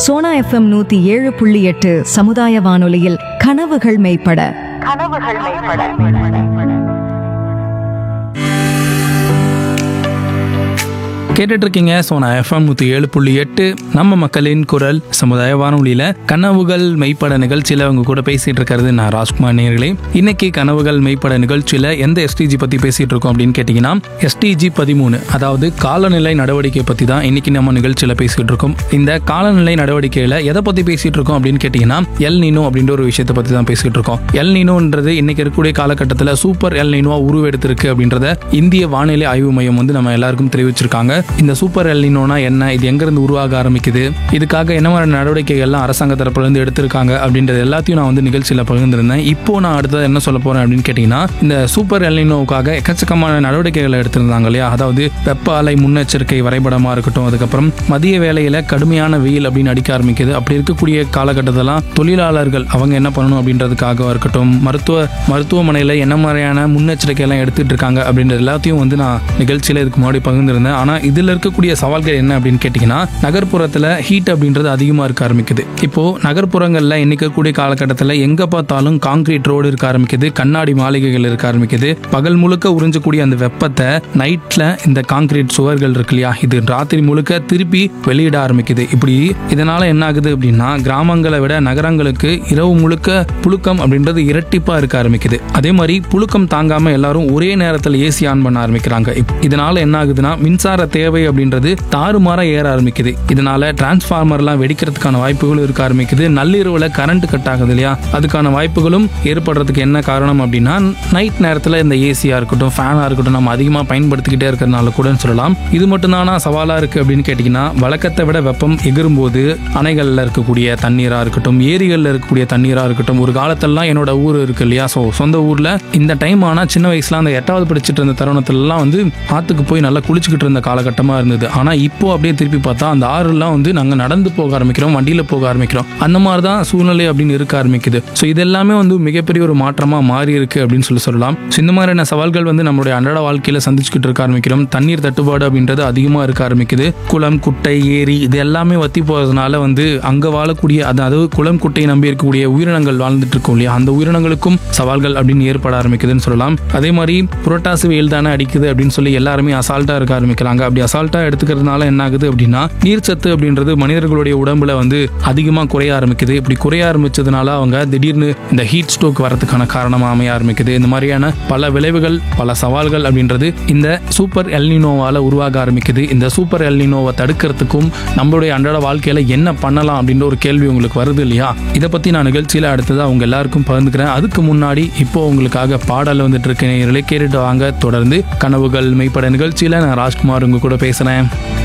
Sona FM நூத்தி ஏழு புள்ளி எட்டு சமுதாய வானொலியில் கனவுகள் மெய்ப்பட கனவுகள் மேம்பட கேட்டுட்டு இருக்கீங்க சோனா எஃப்எம் நூற்றி ஏழு புள்ளி எட்டு நம்ம மக்களின் குரல் சமுதாய வானொலியில் கனவுகள் மெய்ப்பட நிகழ்ச்சியில் அவங்க கூட பேசிட்டு இருக்கிறது நான் ராஜ்குமார் நேர்களே இன்னைக்கு கனவுகள் மெய்ப்பட நிகழ்ச்சியில் எந்த எஸ்டிஜி பற்றி பேசிட்டு இருக்கோம் அப்படின்னு கேட்டிங்கன்னா எஸ்டிஜி பதிமூணு அதாவது காலநிலை நடவடிக்கை பற்றி தான் இன்னைக்கு நம்ம நிகழ்ச்சியில் பேசிட்டு இருக்கோம் இந்த காலநிலை நடவடிக்கையில் எதை பற்றி பேசிட்டு இருக்கோம் அப்படின்னு கேட்டிங்கன்னா எல் நீனோ அப்படின்ற ஒரு விஷயத்தை பற்றி தான் பேசிட்டு இருக்கோம் எல் நீனோன்றது இன்னைக்கு இருக்கக்கூடிய காலகட்டத்தில் சூப்பர் எல் நீனோவா உருவெடுத்திருக்கு அப்படின்றத இந்திய வானிலை ஆய்வு மையம் வந்து நம்ம எல்லாருக்கும் தெரிவிச்சிருக்காங்க இந்த சூப்பர் எல்னினோனா என்ன இது எங்கிருந்து உருவாக ஆரம்பிக்குது இதுக்காக என்ன மாதிரி நடவடிக்கைகள்லாம் அரசாங்க தரப்புல இருந்து எடுத்திருக்காங்க அப்படின்றது எல்லாத்தையும் நான் வந்து நிகழ்ச்சியில் பகிர்ந்திருந்தேன் இப்போ நான் அடுத்தது என்ன சொல்ல போறேன் அப்படின்னு கேட்டிங்கன்னா இந்த சூப்பர் எல்னினோவுக்காக எக்கச்சக்கமான நடவடிக்கைகளை எடுத்திருந்தாங்க இல்லையா அதாவது வெப்ப அலை முன்னெச்சரிக்கை வரைபடமா இருக்கட்டும் அதுக்கப்புறம் மதிய வேளையில கடுமையான வெயில் அப்படின்னு அடிக்க ஆரம்பிக்குது அப்படி இருக்கக்கூடிய காலகட்டத்தெல்லாம் தொழிலாளர்கள் அவங்க என்ன பண்ணணும் அப்படின்றதுக்காக இருக்கட்டும் மருத்துவ மருத்துவமனையில் என்ன மாதிரியான முன்னெச்சரிக்கை எல்லாம் எடுத்துட்டு இருக்காங்க அப்படின்றது எல்லாத்தையும் வந்து நான் நிகழ்ச்சியில் இதுக்கு முன்னாடி பகிர்ந்திருந்தேன் ஆனால் இதில் இருக்கக்கூடிய சவால்கள் என்ன அப்படின்னு கேட்டிங்கன்னா நகர்ப்புறத்தில் ஹீட் அப்படின்றது அதிகமாக இருக்க ஆரம்பிக்குது இப்போ நகர்ப்புறங்களில் இன்னைக்கு இருக்கக்கூடிய காலகட்டத்தில் எங்கே பார்த்தாலும் காங்கிரீட் ரோடு இருக்க ஆரம்பிக்குது கண்ணாடி மாளிகைகள் இருக்க ஆரம்பிக்குது பகல் முழுக்க உறிஞ்சக்கூடிய அந்த வெப்பத்தை நைட்டில் இந்த காங்கிரீட் சுவர்கள் இருக்கு இல்லையா இது ராத்திரி முழுக்க திருப்பி வெளியிட ஆரம்பிக்குது இப்படி இதனால என்ன ஆகுது அப்படின்னா கிராமங்களை விட நகரங்களுக்கு இரவு முழுக்க புழுக்கம் அப்படின்றது இரட்டிப்பா இருக்க ஆரம்பிக்குது அதே மாதிரி புழுக்கம் தாங்காம எல்லாரும் ஒரே நேரத்தில் ஏசி ஆன் பண்ண ஆரம்பிக்கிறாங்க இப்- இதனால என்ன ஆகுதுன்னா மின்சார தேவை அப்படின்றது தாறுமாறா ஏற ஆரம்பிக்குது இதனால டிரான்ஸ்ஃபார்மர்லாம் வெடிக்கிறதுக்கான வாய்ப்புகளும் இருக்க ஆரம்பிக்குது நள்ளிரவுல கரண்ட் கட் ஆகுது இல்லையா அதுக்கான வாய்ப்புகளும் ஏற்படுறதுக்கு என்ன காரணம் அப்படின்னா நைட் நேரத்தில் இந்த ஏசியா இருக்கட்டும் ஃபேனா இருக்கட்டும் நம்ம அதிகமாக பயன்படுத்திக்கிட்டே இருக்கிறதுனால கூட சொல்லலாம் இது மட்டும்தானா சவாலா இருக்கு அப்படின்னு கேட்டிங்கன்னா வழக்கத்தை விட வெப்பம் எகிரும்போது அணைகளில் இருக்கக்கூடிய தண்ணீரா இருக்கட்டும் ஏரிகளில் இருக்கக்கூடிய தண்ணீரா இருக்கட்டும் ஒரு காலத்திலலாம் என்னோட ஊர் இருக்கு இல்லையா ஸோ சொந்த ஊர்ல இந்த டைம் ஆனால் சின்ன வயசுல அந்த எட்டாவது படிச்சுட்டு இருந்த தருணத்திலலாம் வந்து ஆத்துக்கு போய் நல்லா குளிச்சுக்கிட்டு இருந்த காலகட்டமா இருந்தது ஆனா இப்போ அப்படியே திருப்பி பார்த்தா அந்த ஆறுலாம் வந்து நாங்க நடந்து போக ஆரம்பிக்கிறோம் வண்டியில போக ஆரம்பிக்கிறோம் அந்த மாதிரி தான் சூழ்நிலை அப்படின்னு இருக்க ஆரம்பிக்குது ஸோ இதெல்லாமே வந்து மிகப்பெரிய ஒரு மாற்றமா மாறி இருக்கு அப்படின்னு சொல்லி சொல்லலாம் ஸோ இந்த மாதிரியான சவால்கள் வந்து நம்மளுடைய அன்றாட வாழ்க்கையில சந்திச்சுக்கிட்டு இருக்க ஆரம்பிக்கிறோம் தண்ணீர் தட்டுப்பாடு அப்படின்றது அதிகமாக இருக்க ஆரம்பிக்குது குளம் குட்டை ஏரி இது எல்லாமே வத்தி போறதுனால வந்து அங்க வாழக்கூடிய அதாவது குளம் குட்டையை நம்பி இருக்கக்கூடிய உயிரினங்கள் வாழ்ந்துட்டு இருக்கும் இல்லையா அந்த உயிரினங்களுக்கும் சவால்கள் அப்படின்னு ஏற்பட ஆரம்பிக்குதுன்னு சொல்லலாம் அதே மாதிரி புரட்டாசு வெயில் தானே அடிக்குது அப்படின்னு சொல்லி எல்லாருமே அசால்ட்டா இருக்க ஆரம்பிக்கிறாங்க அப்படி அசால்ட்டா எடுத்துக்கிறதுனால என்ன ஆகுது அப்படின்னா நீர்ச்சத்து அப்படின்றது மனிதர்களுடைய உடம்புல வந்து அதிகமாக குறைய ஆரம்பிக்குது இப்படி குறைய ஆரம்பிச்சதுனால அவங்க திடீர்னு இந்த ஹீட் ஸ்ட்ரோக் வரதுக்கான காரணமா அமைய ஆரம்பிக்குது இந்த மாதிரியான பல விளைவுகள் பல சவால்கள் அப்படின்றது இந்த சூப்பர் எல்னினோவால உருவாக ஆரம்பிக்குது இந்த சூப்பர் எல்னினோவை தடுக்கிறதுக்கும் நம்மளுடைய அன்றாட வாழ்க்கையில என்ன பண்ணலாம் அப்படின்ற ஒரு கேள்வி உங்களுக்கு வருது இல்லையா இதை பத்தி நான் நிகழ்ச்சியில அடுத்ததா அவங்க எல்லாருக்கும் பகிர்ந்துக்கிறேன் அதுக்கு முன்னாடி இப்போ உங்களுக்காக பாடல் வந்துட்டு இருக்கேன் கேட்டுட்டு வாங்க தொடர்ந்து கனவுகள் மெய்ப்பட நிகழ்ச்சியில நான் ராஜ்குமார் உங்க கூட பேசுறேன்